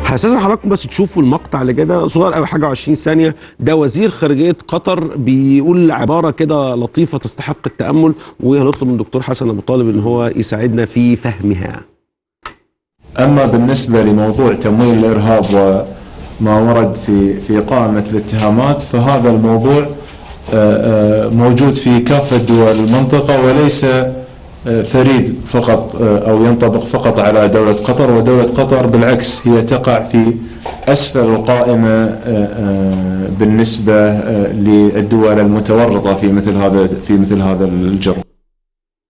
حساسا حضراتكم بس تشوفوا المقطع اللي كده صغير قوي حاجه 20 ثانيه ده وزير خارجيه قطر بيقول عباره كده لطيفه تستحق التامل وهنطلب من دكتور حسن ابو طالب ان هو يساعدنا في فهمها أما بالنسبة لموضوع تمويل الإرهاب وما ورد في في قائمة الاتهامات فهذا الموضوع آه، آه، موجود في كافة دول المنطقة وليس آه، فريد فقط آه، أو ينطبق فقط على دولة قطر ودولة قطر بالعكس هي تقع في أسفل القائمة آه، آه، بالنسبة آه، للدول المتورطة في مثل هذا في مثل هذا الجرم